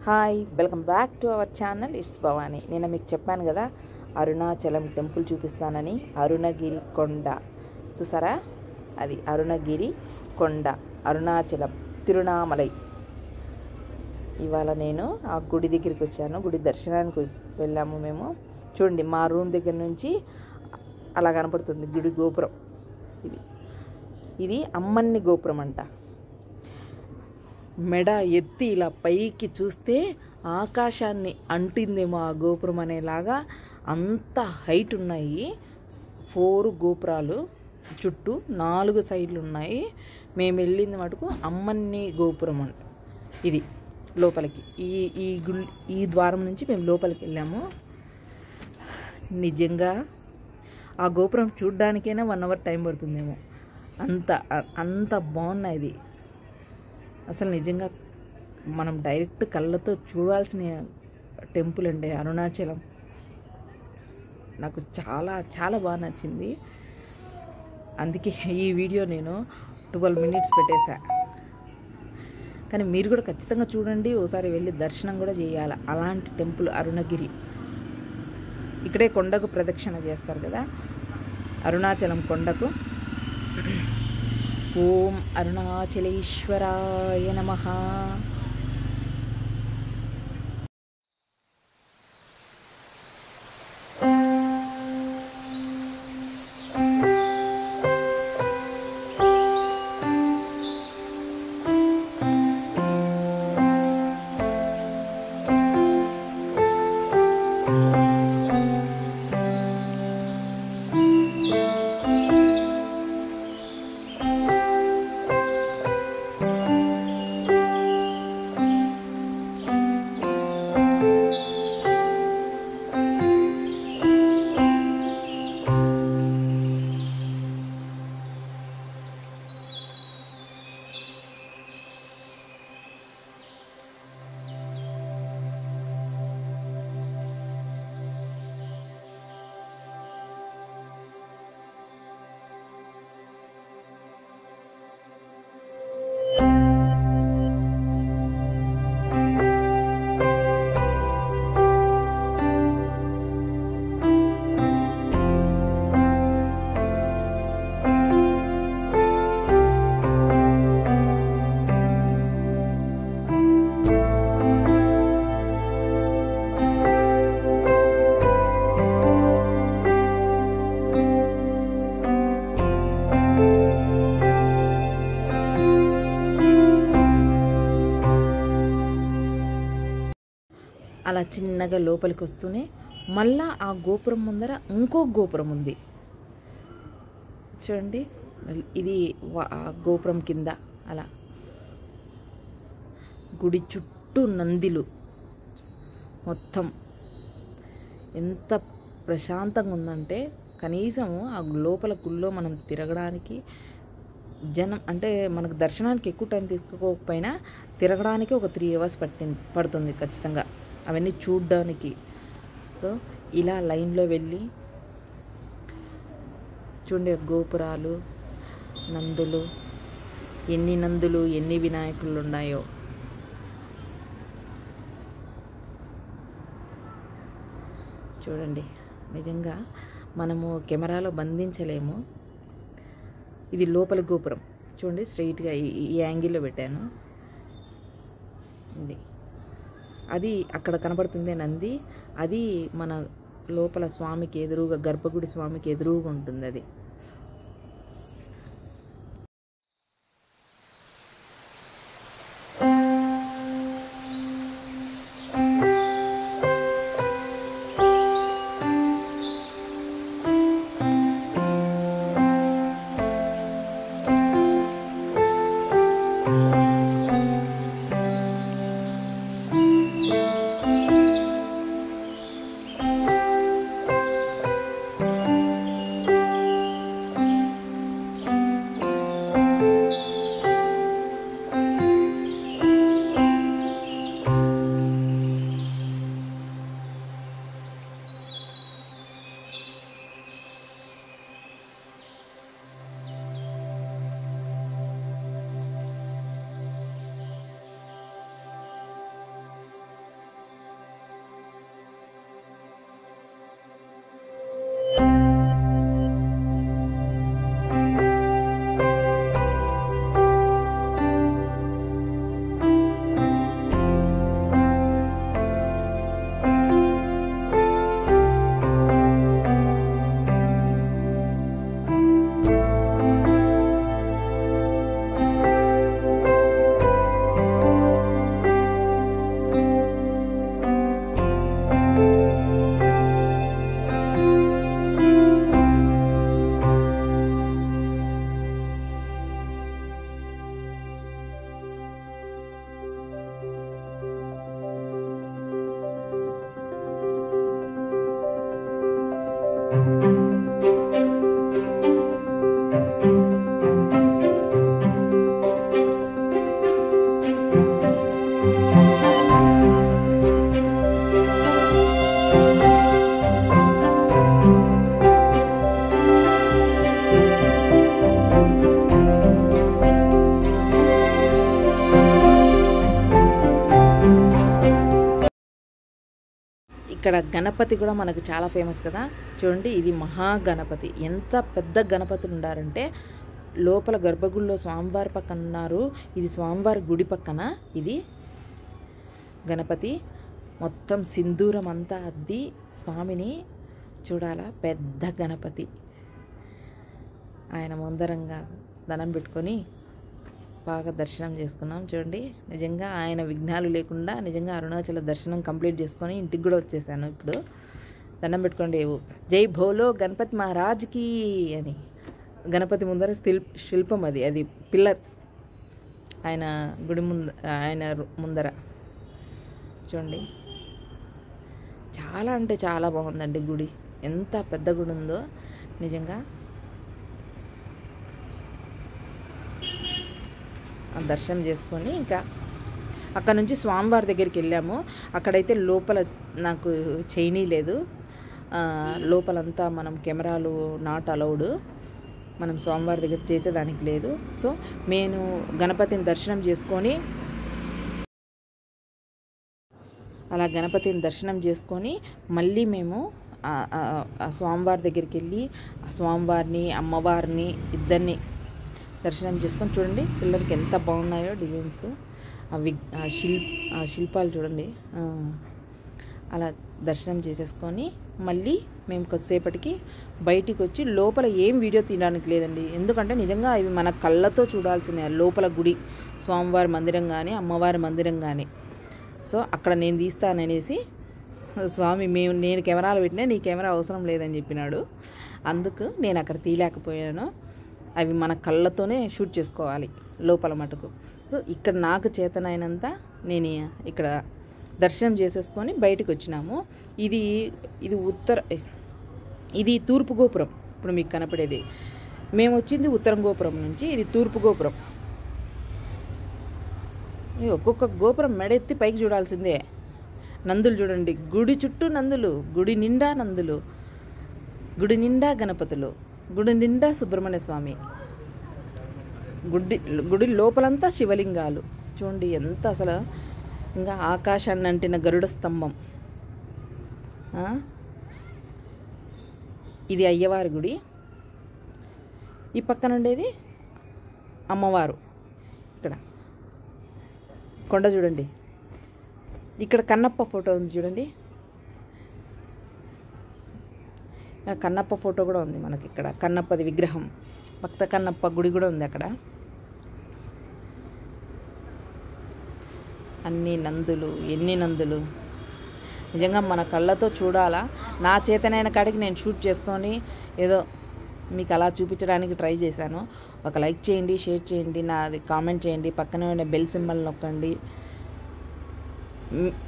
Hi welcome back to our channel it's Bhavani నేను మీకు చెప్పాను కదా అరుణాచలం టెంపుల్ చూపిస్తానని అరుణగిరి కొండ చూసారా అది అరుణగిరి కొండ అరుణాచలం తిరునామలై ఇవాళ నేను ఆ గుడి దగ్గరికి వచ్చాను గుడి దర్శనానికి వెళ్ళాము మేము చూడండి మా రూమ్ దగ్గర నుంచి అలా కనపడుతుంది గుడి గోపురం ఇది ఇది అమ్మన్ని గోపురం అంట మెడ ఎత్తి ఇలా పైకి చూస్తే ఆకాశాన్ని అంటిందేమో ఆ గోపురం అనేలాగా అంత హైట్ ఉన్నాయి ఫోర్ గోపురాలు చుట్టూ నాలుగు సైడ్లు ఉన్నాయి మేము వెళ్ళింది మటుకు అమ్మన్ని గోపురం అంట ఇది లోపలికి ఈ ఈ గుల్ ఈ ద్వారం నుంచి మేము లోపలికి వెళ్ళాము నిజంగా ఆ గోపురం చూడ్డానికైనా వన్ అవర్ టైం పడుతుందేమో అంత అంత బాగున్నాయి ఇది అసలు నిజంగా మనం డైరెక్ట్ కళ్ళతో చూడాల్సిన టెంపుల్ అండి అరుణాచలం నాకు చాలా చాలా బాగా నచ్చింది అందుకే ఈ వీడియో నేను ట్వెల్వ్ మినిట్స్ పెట్టేశా కానీ మీరు కూడా ఖచ్చితంగా చూడండి ఓసారి వెళ్ళి దర్శనం కూడా చేయాలి అలాంటి టెంపుల్ అరుణగిరి ఇక్కడే కొండకు ప్రదక్షిణ చేస్తారు కదా అరుణాచలం కొండకు ఓం అరుణాచలేశ్వరాయ నమ అలా చిన్నగా లోపలికి వస్తూనే మళ్ళా ఆ గోపురం ముందర ఇంకో గోపురం ఉంది చూడండి ఇది వా- ఆ గోపురం కింద అలా గుడి చుట్టూ నందిలు మొత్తం ఎంత ప్రశాంతంగా ఉందంటే కనీసం ఆ లోపల గుళ్ళో మనం తిరగడానికి జనం అంటే మనకు దర్శనానికి ఎక్కువ టైం తీసుకోకపోయినా తిరగడానికి ఒక త్రీ అవర్స్ పట్టింది పడుతుంది ఖచ్చితంగా అవన్నీ చూడ్డానికి సో ఇలా లైన్లో వెళ్ళి చూడండి గోపురాలు నందులు ఎన్ని నందులు ఎన్ని వినాయకులు ఉన్నాయో చూడండి నిజంగా మనము కెమెరాలో బంధించలేము ఇది లోపల గోపురం చూడండి స్ట్రైట్గా ఈ ఈ యాంగిల్లో పెట్టాను ఇది అది అక్కడ కనపడుతుంది నంది అది మన లోపల స్వామికి ఎదురుగా గర్భగుడి స్వామికి ఎదురుగా ఉంటుంది అది ఇక్కడ గణపతి కూడా మనకు చాలా ఫేమస్ కదా చూడండి ఇది మహాగణపతి ఎంత పెద్ద గణపతులు ఉండారంటే లోపల గర్భగుడిలో స్వామివారి పక్కన ఉన్నారు ఇది స్వామివారి గుడి పక్కన ఇది గణపతి మొత్తం సింధూరం అంతా అద్ది స్వామిని చూడాలా పెద్ద గణపతి ఆయన ముందరంగా దండం పెట్టుకొని బాగా దర్శనం చేసుకున్నాం చూడండి నిజంగా ఆయన విఘ్నాలు లేకుండా నిజంగా అరుణాచల దర్శనం కంప్లీట్ చేసుకొని ఇంటికి కూడా వచ్చేసాను ఇప్పుడు దండం పెట్టుకోండి ఏవో జై భోలో గణపతి మహారాజ్కి అని గణపతి ముందర శిల్ప శిల్పం అది అది పిల్లర్ ఆయన గుడి ముంద ఆయన రు- ముందర చూడండి చాలా అంటే చాలా బాగుందండి గుడి ఎంత పెద్ద గుడి ఉందో నిజంగా ఆ దర్శనం చేసుకొని ఇంకా అక్కడ నుంచి స్వామివారి దగ్గరికి వెళ్ళాము అక్కడైతే లోపల నాకు చేయనీలేదు ఆ, లోపలంతా మనం కెమెరాలు నాట్ అలౌడ్ మనం స్వామివారి దగ్గర చేసేదానికి లేదు సో నేను గణపతిని దర్శనం చేసుకొని అలా గణపతిని దర్శనం చేసుకొని మళ్ళీ మేము ఆ- ఆ- ఆ స్వామివారి దగ్గరికి వెళ్ళి ఆ స్వామివారిని అమ్మవారిని ఇద్దరిని దర్శనం చేసుకొని చూడండి పిల్లలకి ఎంత బాగున్నాయో డిజైన్స్ ఆ విగ్ ఆ శిల్ప ఆ శిల్పాలు చూడండి ఆ, అలా దర్శనం చేసేసుకొని మళ్ళీ మేము కొద్దిసేపటికి బయటికి వచ్చి లోపల ఏం వీడియో తీయడానికి లేదండి ఎందుకంటే నిజంగా ఇవి మన కళ్ళతో చూడాల్సిన లోపల గుడి స్వామివారి మందిరం కానీ అమ్మవారి మందిరం కానీ సో అక్కడ నేను తీస్తాననేసి స్వామి మేము నేను కెమెరాలు పెట్టినా నీ కెమెరా అవసరం లేదని చెప్పినాడు అందుకు నేను అక్కడ తీయలేకపోయాను అవి మన కళ్ళతోనే షూట్ చేసుకోవాలి లోపల మటుకు సో ఇక్కడ నాకు చేతనైనంత నేను ఇక్కడ దర్శనం చేసేసుకొని బయటకు వచ్చినాము ఇది ఇది ఉత్తర ఇది తూర్పు గోపురం ఇప్పుడు మీకు కనపడేది మేము వచ్చింది ఉత్తరం గోపురం నుంచి ఇది తూర్పు గోపురం ఈ ఒక్కొక్క గోపురం మెడెత్తి పైకి చూడాల్సిందే నందులు చూడండి గుడి చుట్టూ నందులు గుడి నిండా నందులు గుడి నిండా గణపతులు గుడి నిండా సుబ్రహ్మణ్య స్వామి గుడి గుడి లోపలంతా శివలింగాలు చూడండి ఎంత అసలు ఇంకా ఆకాశాన్ని అంటిన గరుడ స్తంభం ఆ? ఇది అయ్యవారి గుడి ఈ పక్కన ఉండేది అమ్మవారు ఇక్కడ కొండ చూడండి ఇక్కడ కన్నప్ప ఫోటో ఉంది చూడండి ఆ కన్నప్ప ఫోటో కూడా ఉంది మనకి ఇక్కడ కన్నప్పది విగ్రహం భక్త కన్నప్ప గుడి కూడా ఉంది అక్కడ అన్ని నందులు ఎన్ని నందులు నిజంగా మన కళ్ళతో చూడాలా నా చేతనైన కాడికి నేను షూట్ చేసుకొని ఏదో మీకు అలా చూపించడానికి ట్రై చేశాను ఒక లైక్ చేయండి షేర్ చేయండి నాది కామెంట్ చేయండి పక్కనే ఉండే బెల్ సింబల్ నొక్కండి మ్,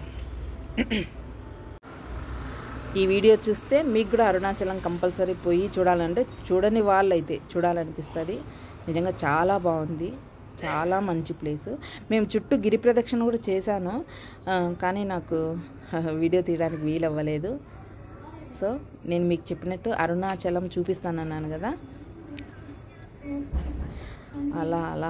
ఈ వీడియో చూస్తే మీకు కూడా అరుణాచలం కంపల్సరీ పోయి చూడాలంటే చూడని వాళ్ళైతే చూడాలనిపిస్తుంది నిజంగా చాలా బాగుంది చాలా మంచి ప్లేస్ మేము చుట్టూ గిరి ప్రదక్షిణ కూడా చేశాను ఆ, కానీ నాకు వీడియో తీయడానికి వీలు అవ్వలేదు సో నేను మీకు చెప్పినట్టు అరుణాచలం చూపిస్తానన్నాను కదా అలా అలా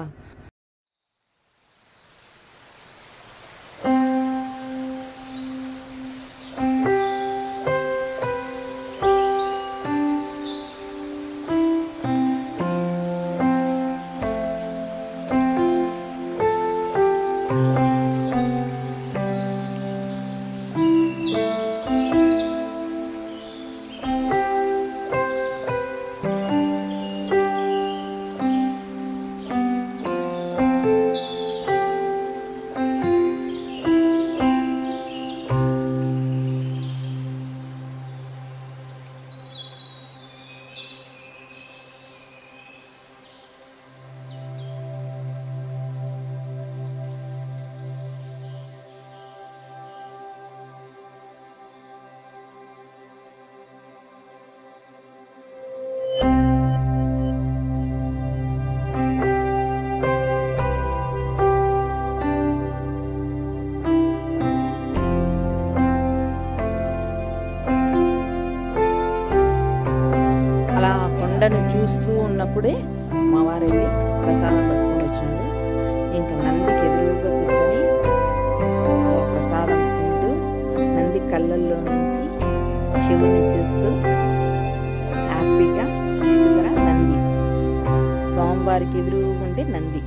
చూస్తూ ఉన్నప్పుడే మా వారు వెళ్ళి ప్రసాదం పట్టుకొని వచ్చినాడు ఇంకా నందికి ఎదురుగా కూర్చొని ఆ ప్రసాదం తింటూ నంది కళ్ళల్లో నుంచి శివుని చూస్తూ హ్యాపీగా చూసారా నంది స్వామివారికి ఎదురుగుంటే నంది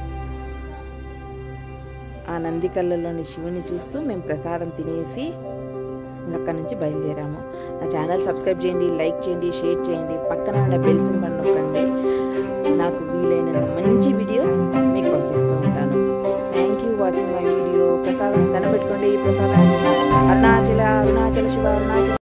ఆ నంది కళ్ళల్లోని శివుని చూస్తూ మేము ప్రసాదం తినేసి అక్కడి నుంచి బయలుదేరాము నా ఛానల్ సబ్స్క్రైబ్ చేయండి లైక్ చేయండి షేర్ చేయండి పక్కన ఉన్న బెల్ సింబల్ నొక్కండి నాకు వీలైనంత మంచి వీడియోస్ మీకు పంపిస్తూ ఉంటాను thank you watching my video ప్రసాదం దండ పెట్టుకోండి ప్రసాదం అరుణాచల అరుణాచల శివ అరుణాచల